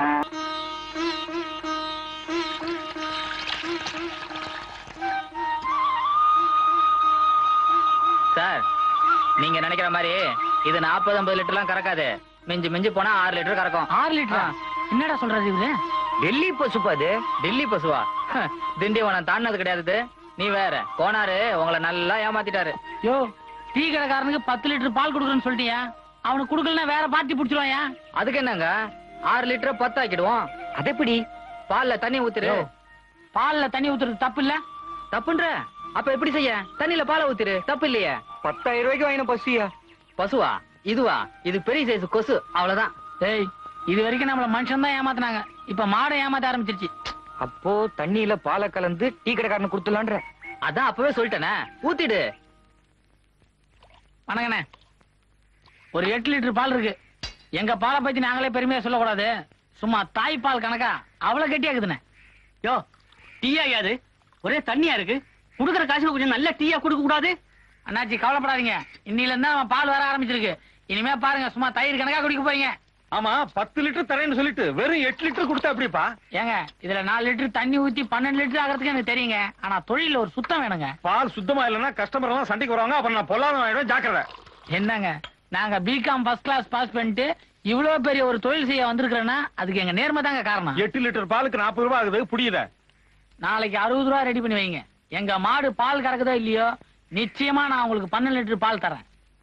சார் நீங்க நினைக்கிற மாதிரி இது நாற்பது ஐம்பது லிட்டர்லாம் கறக்காது மிஞ்சி மிஞ்சி போனா ஆறு லிட்டர் கறக்கும் ஆறு லிட்டரா என்னடா சொல்றது இது டெல்லி பசுப்பா அது டெல்லி பசுவா ஹ, திண்டிவனம் தாண்டினது கிடையாது இது. நீ வேற கோனாரு உங்களை நல்லா ஏமாத்திட்டாரு யோ டீ கடைக்காரனுக்கு பத்து லிட்டர் பால் கொடுக்குறேன்னு சொல்லிட்டியா அவனுக்கு கொடுக்கலன்னா வேற பார்ட்டி பிடிச்சிருவாயா அதுக்கு என்னங்க ஆறு லிட்டர் பத்து ஆக்கிடுவோம் அது எப்படி பால்ல தண்ணி ஊத்துரு யோ. பால்ல தண்ணி ஊத்துறது தப்பு இல்ல தப்புன்ற அப்ப எப்படி செய்ய தண்ணியில பாலை ஊத்துரு தப்பு இல்லையே பத்தாயிரம் ரூபாய்க்கு வாங்கின பசுயா பசுவா இதுவா இது பெரிய சைஸ் கொசு அவ்வளவுதான் டேய் இது வரைக்கும் நம்மள மனுஷன் தான் ஏமாத்துனாங்க இப்ப மாடை ஏமாத்த ஆரம்பிச்சிருச்சு அப்போ தண்ணியில பாலை கலந்து டீ கடைக்காரனு கொடுத்துலான்ற அதான் அப்பவே சொல்லிட்டேனே ஊத்திடு வணங்கண்ணே ஒரு எட்டு லிட்டர் பால் இருக்கு எங்க பாலை பத்தி நாங்களே பெருமையா சொல்லக்கூடாது சும்மா தாய் பால் கணக்கா அவ்வளவு கெட்டியாக்குதுண்ணே யோ டீயா யாது ஒரே தண்ணியா இருக்கு குடுக்குற காசுல கொஞ்சம் நல்ல டீயா கொடுக்க கூடாது அண்ணாச்சி கவலைப்படாதீங்க இன்னில இருந்தா நம்ம பால் வர ஆரம்பிச்சிருக்கு இனிமே பாருங்க சும்மா தயிர் கணக்கா குடிக்க போறீங்க ஆமா பத்து லிட்டர் தரேன்னு சொல்லிட்டு வெறும் எட்டு லிட்டர் கொடுத்தா எப்படிப்பா ஏங்க இதுல நாலு லிட்டர் தண்ணி ஊத்தி பன்னெண்டு லிட்டர் ஆகிறதுக்கு எனக்கு தெரியுங்க ஆனா தொழில ஒரு சுத்தம் வேணுங்க பால் சுத்தமா இல்லைன்னா கஸ்டமர் எல்லாம் சண்டைக்கு வருவாங்க அப்புறம் நான் பொல்லாத ஆயிடுவேன் ஜாக்கிரதை என்னங்க நாங்க பிகாம் ஃபர்ஸ்ட் கிளாஸ் பாஸ் பண்ணிட்டு இவ்வளவு பெரிய ஒரு தொழில் செய்ய வந்திருக்கிறேன்னா அதுக்கு எங்க நேர்மை தாங்க காரணம் எட்டு லிட்டர் பாலுக்கு நாற்பது ரூபாய் ஆகுது புரியுத நாளைக்கு அறுபது ரூபா ரெடி பண்ணி வைங்க எங்க மாடு பால் கறக்குதோ இல்லையோ நிச்சயமா நான் உங்களுக்கு பன்னெண்டு லிட்டர் பால் தரேன்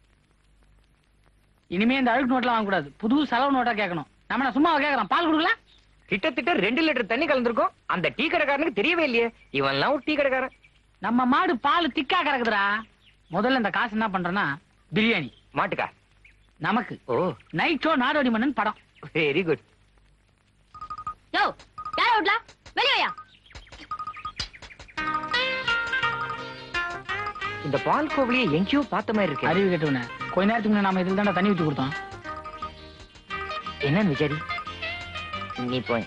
இனிமே இந்த அழுக்கு நோட்லாம் வாங்கக்கூடாது புது செலவு நோட்டா கேட்கணும் நம்ம என்ன சும்மா கேட்கறோம் பால் கொடுக்கல கிட்டத்தட்ட ரெண்டு லிட்டர் தண்ணி கலந்துருக்கும் அந்த டீ கடைக்காரனுக்கு தெரியவே இல்லையே இவன்லாம் ஒரு டீ கடைக்காரன் நம்ம மாடு பால் திக்கா கறக்குதுடா முதல்ல இந்த காசு என்ன பண்றேன்னா பிரியாணி மாட்டுக்கா நமக்கு ஓ நைட் ஷோ நாடோடி மன்னன் படம் வெரி குட் யோ யார விட்லா வெளியா இந்த பால் கோவிலியை எங்கேயோ பார்த்த மாதிரி இருக்கு அறிவு கேட்டவன கொஞ்ச நேரத்துக்கு முன்ன நாம இதில் தானே தண்ணி ஊற்றி கொடுத்தோம் என்னன்னு விசாரி நீ போய்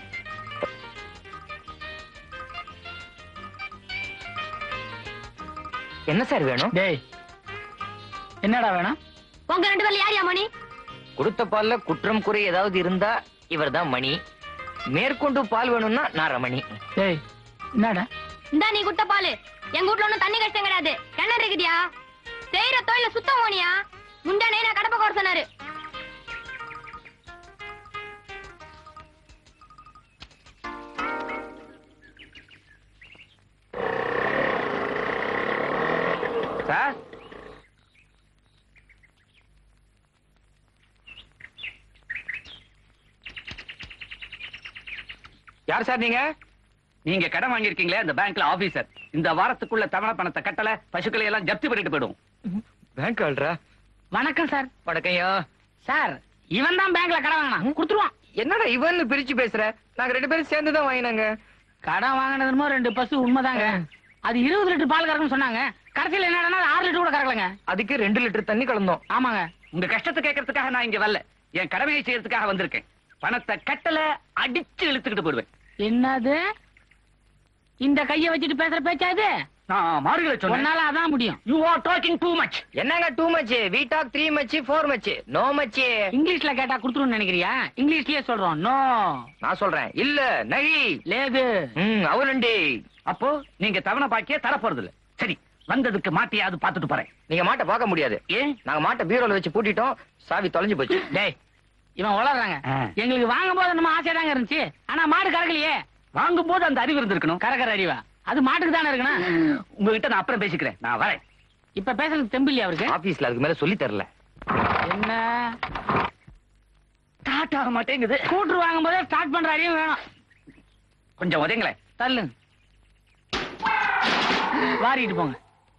என்ன சார் வேணும் டேய் என்னடா வேணும் உங்க ரெண்டு பேர்ல யார் யாமணி கொடுத்த பால்ல குற்றம் குறை ஏதாவது இருந்தா இவர்தான் மணி மேற்கொண்டு பால் வேணும்னா நான் ரமணி டேய் என்னடா இந்தா நீ குட்ட பாலு எங்க வீட்ல ஒண்ணும் தண்ணி கஷ்டம் கிடையாது கிணறு இருக்குதியா செய்யற தொழில சுத்தம் போனியா முந்தானே நான் கடப்ப கோர சொன்னாரு சார் யார் சார் நீங்க நீங்க கடன் வாங்கியிருக்கீங்களே அந்த பேங்க்ல ஆபீசர் இந்த வாரத்துக்குள்ள தவணை பணத்தை கட்டல பசுக்களை எல்லாம் ஜப்தி பண்ணிட்டு போயிடும் பேங்க் ஆள்றா வணக்கம் சார் வணக்கம்யா சார் இவன் தான் பேங்க்ல கடன் வாங்கினான் கொடுத்துருவான் என்னடா இவன் பிரிச்சு பேசுற நாங்க ரெண்டு பேரும் சேர்ந்து தான் வாங்கினாங்க கடன் வாங்கினதுமோ ரெண்டு பசு உண்மைதாங்க அது இருபது லிட்டர் பால் கறக்கும்னு சொன்னாங்க கடைசியில் என்னடா ஆறு லிட்டர் கூட கறக்கலங்க அதுக்கு ரெண்டு லிட்டர் தண்ணி கலந்தோம் ஆமாங்க உங்க கஷ்டத்தை கேட்கறதுக்காக நான் இங்க வரல என் கடமையை செய்யறதுக்காக வந்திருக்கேன் பணத்தை கட்டல அடிச்சு இழுத்துக்கிட்டு போடுவேன் என்னது இந்த கைய வச்சுட்டு பேசுற பேச்சா இது நான் மாறுகளை சொன்னேன் உன்னால அதான் முடியும் you are talking too much என்னங்க too much we talk three much four much no much இங்கிலீஷ்ல கேட்டா குடுத்துருன்னு நினைக்கிறியா இங்கிலீஷ்லயே சொல்றோம் நோ நான் சொல்றேன் இல்ல நகி லேது ம் அவளுண்டி அப்போ நீங்க தவணை பாக்கிய தர போறது இல்ல சரி வந்ததுக்கு மாட்டியாவது பாத்துட்டு போறேன் நீங்க மாட்டை பார்க்க முடியாது ஏன் நாங்க மாட்டை பீரோல வச்சு பூட்டிட்டோம் சாவி தொலைஞ்சு போச்சு டேய் இவன் வளர்றாங்க ஆ. எங்களுக்கு வாங்கும் போது நம்ம ஆசையா தாங்க இருந்துச்சு ஆனா மாடு கறக்கலையே வாங்கும் போது அந்த அறிவு இருந்திருக்கணும் கறக்கற அறிவா அது மாட்டுக்கு தானே இருக்கணும் உங்ககிட்ட நான் அப்புறம் பேசிக்கிறேன் நான் வரேன் இப்ப பேசுறது தெம்பு இல்லையா அவருக்கு ஆபீஸ்ல அதுக்கு மேல சொல்லி தரல என்ன ஸ்டார்ட் ஆக மாட்டேங்குது ஸ்கூட்டர் வாங்கும் போதே ஸ்டார்ட் பண்ற அறிவும் வேணும் கொஞ்சம் உதயங்களேன் தள்ளு வாரிட்டு போங்க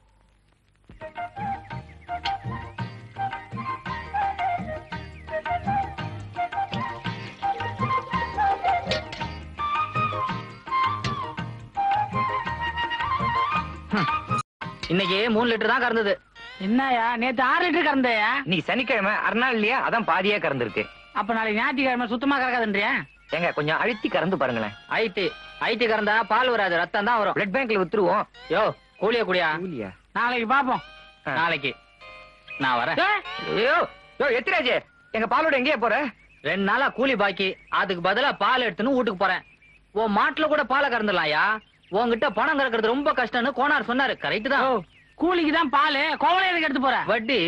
இன்னைக்கு மூணு லிட்டர் தான் கறந்தது என்னயா நேத்து ஆறு லிட்டர் கறந்தையா நீ சனிக்கிழமை அரைநாள் இல்லையா அதான் பாதியா கறந்துருக்கு அப்ப நாளைக்கு ஞாயிற்றுக்கிழமை சுத்தமா கறக்காதுன்றியா ஏங்க கொஞ்சம் அழுத்தி கறந்து பாருங்களேன் ஐடி ஐடி கறந்தா பால் வராது ரத்தம் தான் வரும் பிளட் பேங்க்ல வித்துருவோம் யோ கூலியா கூலியா கூலியா நாளைக்கு பாப்போம் நாளைக்கு நான் வரேன் ஏய், ஐயோ யோ எத்திராஜ் எங்க பாலோட எங்கேயே போற ரெண்டு நாளா கூலி பாக்கி அதுக்கு பதிலா பால் எடுத்துன்னு வீட்டுக்கு போறேன் உன் மாட்டுல கூட பாலை கறந்துடலாம்யா உன்கிட்ட பணம் கறக்கிறது ரொம்ப கஷ்டம்னு கோனார் சொன்னாரு கரெக்ட் ஓ, தான் கூலிக்கு தான் பால் கோவலை எதுக்கு எடுத்து போற வட்டி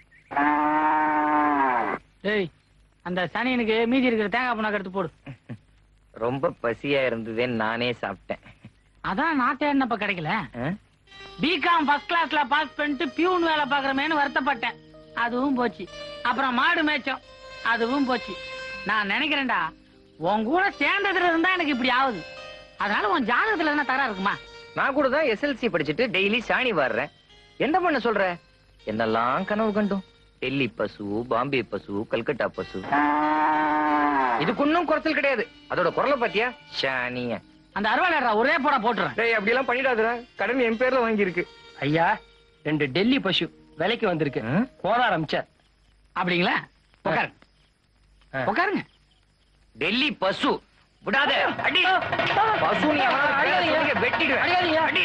ஏய் அந்த சனியனுக்கு மீதி இருக்கிற தேங்காய் புண்ணாக்கு எடுத்து போடு ரொம்ப பசியா இருந்ததுன்னு நானே சாப்பிட்டேன் அதான் நாட்டை என்னப்ப கிடைக்கல ஆ? பிகாம் ஃபர்ஸ்ட் கிளாஸ்ல பாஸ் பண்ணிட்டு பியூன் வேலை பாக்குறமேனு வருத்தப்பட்டேன் அதுவும் போச்சு அப்புறம் மாடு மேய்ச்சோம் அதுவும் போச்சு நான் நினைக்கிறேன்டா உன் கூட சேர்ந்ததுல இருந்தா எனக்கு இப்படி ஆகுது அதனால உன் ஜாதகத்துல என்ன தரா இருக்குமா நான் கூட தான் எஸ்எல்சி படிச்சுட்டு டெய்லி சாணி வாடுறேன் என்ன பண்ண சொல்ற என்னெல்லாம் கனவு கண்டோம் டெல்லி பசு பாம்பே பசு கல்கட்டா பசு இதுக்கு ஒன்னும் குறைச்சல் கிடையாது அதோட குரலை பாத்தியா சாணிய அந்த அறுவாளர் ஒரே போடா போட்டுறேன் டேய் அப்படி எல்லாம் பண்ணிடாதடா கடன் என் பேர்ல வாங்கி இருக்கு ஐயா ரெண்டு டெல்லி பசு விலைக்கு வந்திருக்கு கோனார் அமிச்சார் அப்படிங்களா உட்காருங்க ஆ. உட்காருங்க டெல்லி பசு விடாத அடி பசு நீ எவனாவது கையில சொல்லிக்க, வெட்டிடுவேன் அடி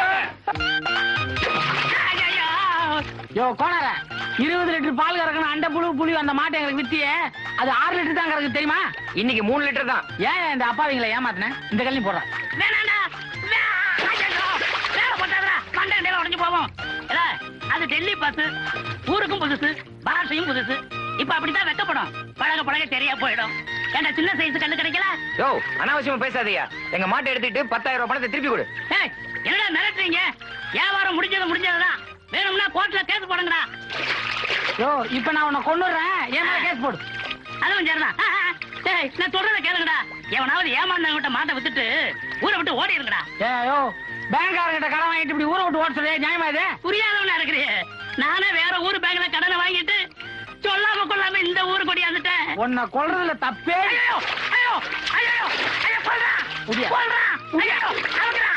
யோ கோணார இருபது லிட்டர் பால் கறக்கணும் அண்டை புழு புளி அந்த மாட்டை எங்களுக்கு வித்தியே அது ஆறு லிட்டர் தான் கறக்கு தெரியுமா இன்னைக்கு மூணு லிட்டர் தான் ஏன் இந்த அப்பாவிங்களை ஏமாத்தினேன் இந்த கல்வி போடுறேன் வேணாண்டா வே- ஐயையோ, வேலை போட்டாதடா, மண்டை கிண்டையில உடைஞ்சு போவோம். ஏலே, அது டெல்லி பஸ் ஊருக்கும் புதுசு பாஷையும் புதுசு இப்ப அப்படித்தான் வெக்கப்படும் பழக பழக சரியா போயிடும் ஏன்டா சின்ன சைஸ் கல்லு கிடைக்கல யோ அனாவசியமா பேசாதயா எங்க மாட்டை எடுத்துட்டு பத்தாயிரம் ரூபாய் பணத்தை திருப்பி கொடு ஏய், என்னடா மிரட்டுறீங்க வியாபாரம் முடிஞ்சது முடிஞ்சதுதான் வேணும்னா கோர்ட்ல கேஸ் போடுங்கடா யோ இப்ப நான் உன்னை கொண்டுடுறேன் ஏன் மேல கேஸ் போடு அதுவும் சரிதான் ஆ, ஆ, டேய், நான் சொல்றத கேளுங்கடா எவனாவது ஏமாந்தவங்கிட்ட மாட்டை வித்துட்டு ஊரை விட்டு ஓடி இருங்கடா ஏ யோ பேங்க்காரங்கிட்ட கடன் வாங்கிட்டு இப்படி ஊரை விட்டு ஓட சொல்ல நியாயமா இது புரியாதவனா இருக்கிறீ நானே வேற ஊர் பேங்க்ல கடனை வாங்கிட்டு சொல்லாம கொள்ளாம இந்த ஊருக்கு கொடியாந்துட்டேன் உன்னை கொல்றதுல தப்பே இல்ல. ஐயோ ஐயோ ஐயோ ஐயோ கொல்றான் முடியா. கொல்றான் ஐயோ அவுக்குறான்.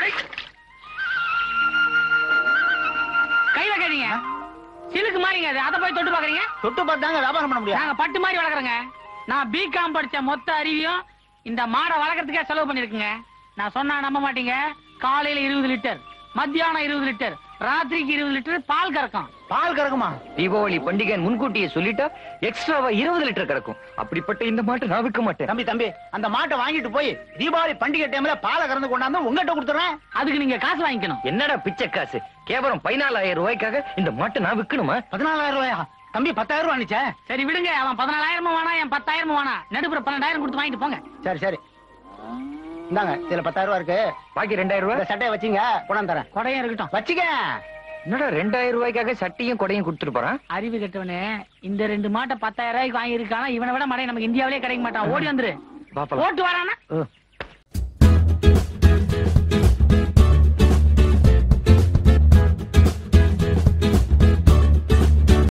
கை வைக்காதீங்க சிலுக்கு மாறிங்க அது அதை போய் தொட்டு பாக்குறீங்க தொட்டு பார்த்தாங்க வியாபாரம் பண்ண முடியாது நாங்க பட்டு மாதிரி வளர்க்குறோங்க நான் பிகாம் படிச்ச மொத்த அறிவியும் இந்த மாடை வளர்க்கறதுக்கே செலவு பண்ணிருக்குங்க நான் சொன்னா நம்ப மாட்டீங்க காலையில இருபது லிட்டர் மத்தியானம் இருபது லிட்டர் ராத்திரிக்கு இருபது லிட்டர் பால் கறக்கும் பால் கறக்குமா தீபாவளி பண்டிகை முன்கூட்டியே சொல்லிட்டா எக்ஸ்ட்ராவா இருபது லிட்டர் கிடக்கும் அப்படிப்பட்ட இந்த மாட்டை நான் விற்க மாட்டேன் தம்பி தம்பி அந்த மாட்டை வாங்கிட்டு போய் தீபாவளி பண்டிகை டைம்ல பாலை கறந்து கொண்டாந்து உங்ககிட்ட கொடுத்துறேன் அதுக்கு நீங்க காசு வாங்கிக்கணும் என்னடா பிச்சை காசு கேவலம் பதினாலாயிரம் ரூபாய்க்காக இந்த மாட்டை நான் விற்கணுமா பதினாலாயிரம் ரூபாயா தம்பி பத்தாயிரம் ரூபாய் அனுச்சே சரி விடுங்க அவன் பதினாலாயிரமும் வேணா என் பத்தாயிரமும் வேணா நடுப்புற பன்னெண்டாயிரம் கொடுத்து வாங்கிட்டு போங்க சரி சரி இந்தாங்க இதுல பத்தாயிரம் ரூபாய் இருக்கு பாக்கி ரெண்டாயிரம் இந்த ரூபாய் சட்டையை வச்சுங்க கொண்டாந்து தரேன் கொடையும் இருக்கட்டும் வச்சுக்க என்னடா ரெண்டாயிரம் ரூபாய்க்காக சட்டியும் கொடையும் கொடுத்துட்டு போறான் அறிவு கெட்டவனே இந்த ரெண்டு மாட்டை பத்தாயிரம் ரூபாய்க்கு வாங்கியிருக்கானா இவனை விட மடை நமக்கு இந்தியாவிலே கிடைக்க மாட்டான் ஓடி வந்துரு பாப்பலாம் ஓட்டு வரானா ஓ.